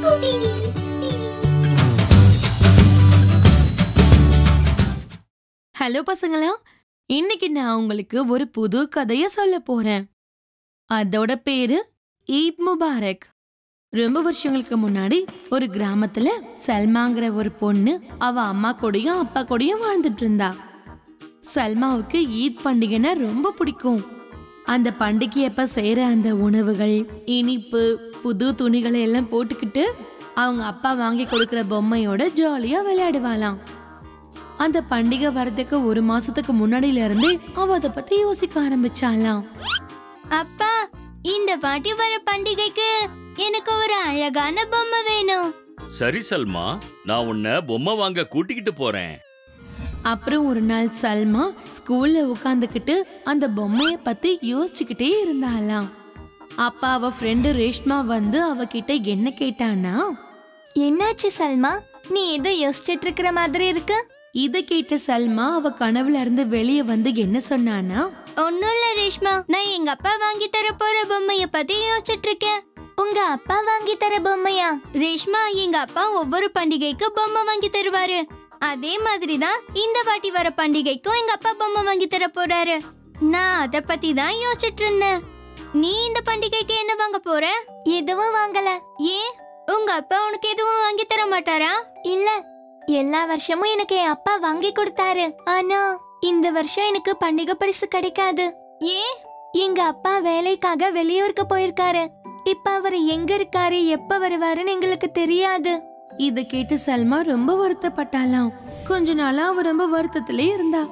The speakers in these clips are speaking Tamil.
ஹலோ பசங்களா இன்னைக்கு நான் உங்களுக்கு ஒரு புது கதைய சொல்ல போறேன் அதோட பேரு ஈத் முபாரக் ரொம்ப வருஷங்களுக்கு முன்னாடி ஒரு கிராமத்துல சல்மாங்கிற ஒரு பொண்ணு அவ அம்மா கூடயும் அப்பா கூடயும் வாழ்ந்துட்டு இருந்தா சல்மாவுக்கு ஈத் பண்டிகைன்னா ரொம்ப பிடிக்கும் அந்த பண்டிகையப்ப செய்யற அந்த உணவுகள் இனிப்பு புது துணிகளை எல்லாம் போட்டுக்கிட்டு அவங்க அப்பா வாங்கி கொடுக்கிற பொம்மையோட ஜாலியா விளையாடுவாளாம் அந்த பண்டிகை வரதுக்கு ஒரு மாசத்துக்கு முன்னாடில இருந்தே அவ அத பத்தி யோசிக்க ஆரம்பிச்சாலாம் அப்பா இந்த வாட்டி வர பண்டிகைக்கு எனக்கு ஒரு அழகான பொம்மை வேணும் சரி சல்மா நான் உன்னை பொம்மை வாங்க கூட்டிக்கிட்டு போறேன் அப்புறம் ஒரு நாள் சல்மா ஸ்கூல்ல உட்காந்துக்கிட்டு அந்த பொம்மைய பத்தி யோசிச்சுக்கிட்டே இருந்தாளாம் அப்ப அவ ஃப்ரெண்டு ரேஷ்மா வந்து அவகிட்ட என்ன கேட்டானா என்னாச்சு சல்மா நீ ஏதோ யோசிச்சிட்டு இருக்கிற மாதிரி இருக்கு இத கேட்ட சல்மா அவ கனவுல இருந்து வெளியே வந்து என்ன சொன்னானா ஒன்னும் இல்ல ரேஷ்மா நான் எங்க அப்பா வாங்கி தர போற பொம்மைய பத்தி யோசிச்சுட்டு இருக்கேன் உங்க அப்பா வாங்கி தர பொம்மையா ரேஷ்மா எங்க அப்பா ஒவ்வொரு பண்டிகைக்கு பொம்மை வாங்கி தருவாரு அதே மாதிரி தான் இந்த வாட்டி வர பண்டிகைக்கும் எங்க அப்பா பொம்மை வாங்கி தர போறாரு நான் அத பத்தி தான் யோசிச்சுட்டு இருந்தேன் நீ இந்த பண்டிகைக்கு என்ன வாங்க போற எதுவும் வாங்கல ஏன் உங்க அப்பா உனக்கு எதுவும் வாங்கி தர மாட்டாரா இல்ல எல்லா வருஷமும் எனக்கு என் அப்பா வாங்கி கொடுத்தாரு ஆனா இந்த வருஷம் எனக்கு பண்டிகை பரிசு கிடைக்காது ஏன் எங்க அப்பா வேலைக்காக வெளியூருக்கு போயிருக்காரு இப்ப அவர் எங்க இருக்காரு எப்ப வருவாருன்னு எங்களுக்கு தெரியாது இத கேட்டு சல்மா ரொம்ப வருத்தப்பட்டாளாம் கொஞ்ச நாளா அவ ரொம்ப வருத்தத்திலே இருந்தா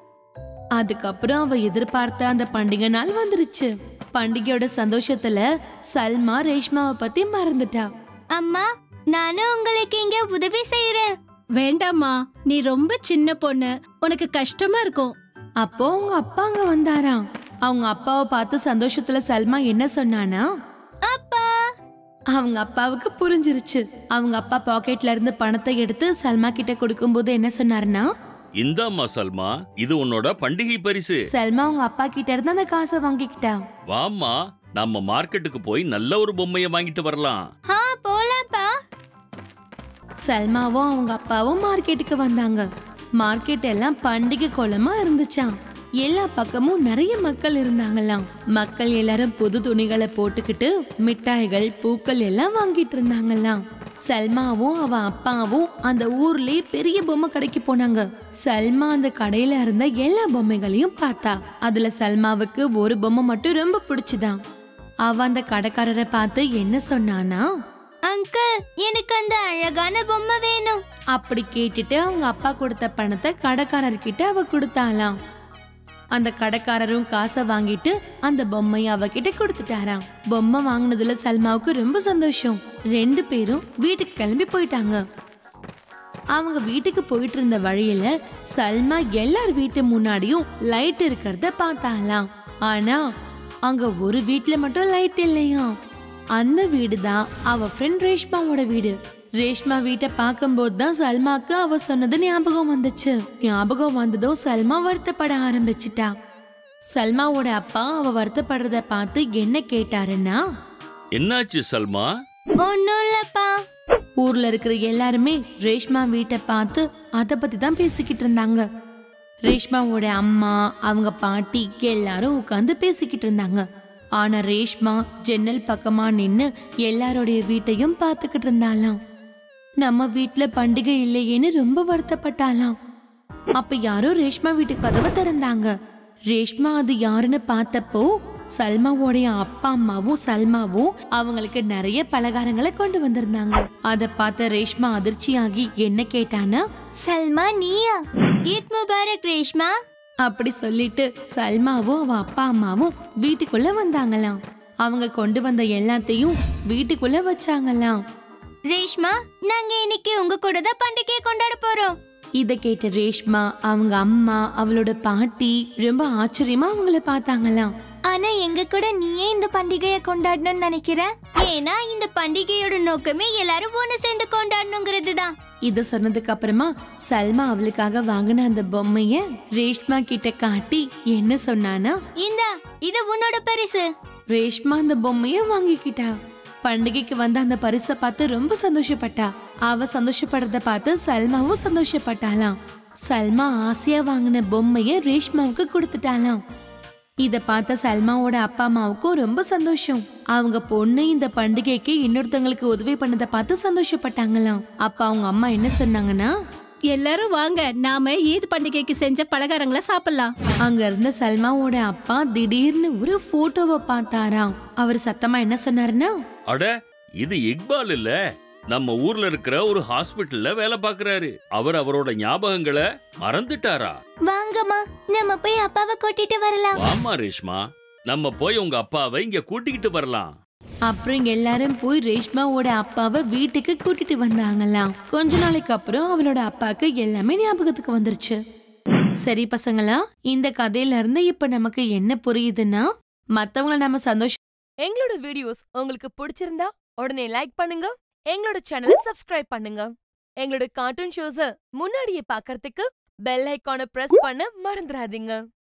அதுக்கப்புறம் அவ எதிர்பார்த்த அந்த பண்டிகை நாள் வந்துருச்சு பண்டிகையோட சந்தோஷத்துல சல்மா ரேஷ்மாவை பத்தி மறந்துட்டா அம்மா நானும் உங்களுக்கு இங்க உதவி செய்யறேன் வேண்டாம்மா நீ ரொம்ப சின்ன பொண்ணு உனக்கு கஷ்டமா இருக்கும் அப்போ அவங்க அப்பா அங்க வந்தாராம் அவங்க அப்பாவை பார்த்து சந்தோஷத்துல சல்மா என்ன சொன்னானா அப்பா அவங்க அப்பாவுக்கு புரிஞ்சிருச்சு அவங்க அப்பா பாக்கெட்ல இருந்து பணத்தை எடுத்து சல்மா கிட்ட கொடுக்கும்போது என்ன சொன்னாருன்னா இந்தாம்மா சல்மா இது உன்னோட பண்டிகை பரிசு சல்மா அவங்க அப்பா கிட்ட இருந்து அந்த காசை வாங்கிக்கிட்டா வாம்மா நம்ம மார்க்கெட்டுக்கு போய் நல்ல ஒரு பொம்மையை வாங்கிட்டு வரலாம் ஆ போலாம்ப்பா சல்மாவும் அவங்க அப்பாவும் மார்க்கெட்டுக்கு வந்தாங்க மார்க்கெட் எல்லாம் பண்டிகை கோலமா இருந்துச்சாம் எல்லா பக்கமும் நிறைய மக்கள் இருந்தாங்களாம் மக்கள் எல்லாரும் புது துணிகளை போட்டுக்கிட்டு மிட்டாய்கள் பூக்கள் எல்லாம் வாங்கிட்டு இருந்தாங்களாம் சல்மாவும் அவ அப்பாவும் அந்த ஊர்லயே பெரிய பொம்மை கடைக்கு போனாங்க சல்மா அந்த கடையில இருந்த எல்லா பொம்மைகளையும் பார்த்தா அதுல சல்மாவுக்கு ஒரு பொம்மை மட்டும் ரொம்ப பிடிச்சுதான் அவ அந்த கடைக்காரரை பார்த்து என்ன சொன்னானா அங்கிள் எனக்கு அந்த அழகான பொம்மை வேணும் அப்படி கேட்டுட்டு அவங்க அப்பா கொடுத்த பணத்தை கடைக்காரர்கிட்ட அவ கொடுத்தாளாம் அந்த கடைக்காரரும் காசை வாங்கிட்டு அந்த பொம்மையை அவகிட்ட கொடுத்துட்டாராம் பொம்மை வாங்கினதுல சல்மாவுக்கு ரொம்ப சந்தோஷம் ரெண்டு பேரும் வீட்டுக்கு கிளம்பி போயிட்டாங்க அவங்க வீட்டுக்கு போயிட்டு இருந்த வழியில சல்மா எல்லார் வீட்டு முன்னாடியும் லைட் இருக்கிறத பார்த்தாலாம் ஆனா அங்க ஒரு வீட்ல மட்டும் லைட் இல்லையா அந்த வீடு தான் அவ ஃப்ரெண்ட் ரேஷ்மாவோட வீடு ரேஷ்மா வீட்டை பார்க்கும்போது தான் சல்மாக்கு அவ சொன்னது ஞாபகம் வந்துச்சு ஞாபகம் வந்ததும் சல்மா வருத்தப்பட ஆரம்பிச்சிட்டா சல்மாவோட அப்பா அவ வருத்தப்படுறத பார்த்து என்ன கேட்டாருன்னா என்னாச்சு சல்மா ஒன்னும் இல்லப்பா ஊர்ல இருக்கிற எல்லாருமே ரேஷ்மா வீட்டை பார்த்து அத பத்தி தான் பேசிக்கிட்டு இருந்தாங்க ரேஷ்மாவோட அம்மா அவங்க பாட்டி எல்லாரும் உட்காந்து பேசிக்கிட்டு இருந்தாங்க ஆனா ரேஷ்மா ஜன்னல் பக்கமா நின்னு எல்லாரோடைய வீட்டையும் பார்த்துக்கிட்டு இருந்தாளாம் நம்ம வீட்ல பண்டிகை இல்லையேன்னு ரொம்ப வருத்தப்பட்டாளாம் அப்ப யாரோ ரேஷ்மா வீட்டு கதவை திறந்தாங்க ரேஷ்மா அது யாருன்னு பார்த்தப்போ சல்மாவோடைய அப்பா அம்மாவும் சல்மாவும் அவங்களுக்கு நிறைய பலகாரங்களை கொண்டு வந்திருந்தாங்க அத பார்த்த ரேஷ்மா அதிர்ச்சியாகி என்ன கேட்டானா சல்மா நீயா ஈத் முபாரக் ரேஷ்மா அப்படி சொல்லிட்டு சல்மாவும் அவ அப்பா அம்மாவும் வீட்டுக்குள்ள வந்தாங்களாம் அவங்க கொண்டு வந்த எல்லாத்தையும் வீட்டுக்குள்ள வச்சாங்களாம் ரேஷ்மா நாங்க இன்னைக்கு உங்க கூட தான் பண்டிகையை கொண்டாட போறோம் இத கேட்ட ரேஷ்மா அவங்க அம்மா அவளோட பாட்டி ரொம்ப ஆச்சரியமா அவங்கள பார்த்தாங்களாம் ஆனா எங்க கூட நீயே இந்த பண்டிகையை கொண்டாடணும்னு நினைக்கிற ஏன்னா இந்த பண்டிகையோட நோக்கமே எல்லாரும் ஒண்ணு சேர்ந்து கொண்டாடணுங்கிறது தான் இத சொன்னதுக்கு அப்புறமா சல்மா அவளுக்காக வாங்கின அந்த பொம்மைய ரேஷ்மா கிட்ட காட்டி என்ன சொன்னானா இந்தா இது உன்னோட பரிசு ரேஷ்மா அந்த பொம்மைய வாங்கிக்கிட்டா பண்டிகைக்கு வந்த அந்த பரிசை பார்த்து ரொம்ப சந்தோஷப்பட்டா அவ சந்தோஷப்படுறத பார்த்து சல்மாவும் சந்தோஷப்பட்டாளாம் சல்மா ஆசையா வாங்கின பொம்மைய ரேஷ்மாவுக்கு கொடுத்துட்டாளாம் இத பார்த்த சல்மாவோட அப்பா அம்மாவுக்கும் ரொம்ப சந்தோஷம் அவங்க பொண்ணு இந்த பண்டிகைக்கு இன்னொருத்தங்களுக்கு உதவி பண்ணதை பார்த்து சந்தோஷப்பட்டாங்களாம் அப்ப அவங்க அம்மா என்ன சொன்னாங்கன்னா எல்லாரும் வாங்க நாம ஈத் பண்டிகைக்கு செஞ்ச பலகாரங்களை சாப்பிடலாம் அங்க இருந்த சல்மாவோட அப்பா திடீர்னு ஒரு போட்டோவை பார்த்தாராம் அவர் சத்தமா என்ன சொன்னாருன்னா அட இது இக்பால் இல்ல நம்ம ஊர்ல இருக்கிற ஒரு ஹாஸ்பிடல்ல வேலை பார்க்கறாரு அவர் அவரோட ஞாபகங்களை மறந்துட்டாரா வாங்கம்மா நம்ம போய் அப்பாவை கூட்டிட்டு வரலாம் வாமா ரேஷ்மா நம்ம போய் உங்க அப்பாவை இங்க கூட்டிக்கிட்டு வரலாம் அப்புறம் இங்க எல்லாரும் போய் ரேஷ்மாவோட அப்பாவை வீட்டுக்கு கூட்டிட்டு வந்தாங்களாம் கொஞ்ச நாளைக்கு அப்புறம் அவளோட அப்பாக்கு எல்லாமே ஞாபகத்துக்கு வந்துருச்சு சரி பசங்களா இந்த கதையில இருந்து இப்ப நமக்கு என்ன புரியுதுன்னா மத்தவங்கள நம்ம சந்தோஷம் எங்களோட வீடியோஸ் உங்களுக்கு பிடிச்சிருந்தா உடனே லைக் பண்ணுங்க எங்களோட சேனலை சப்ஸ்கிரைப் பண்ணுங்க எங்களோட கார்ட்டூன் ஷோஸ முன்னாடியே பார்க்கறதுக்கு பெல் ஐகானை பிரஸ் பண்ண மறந்துடாதீங்க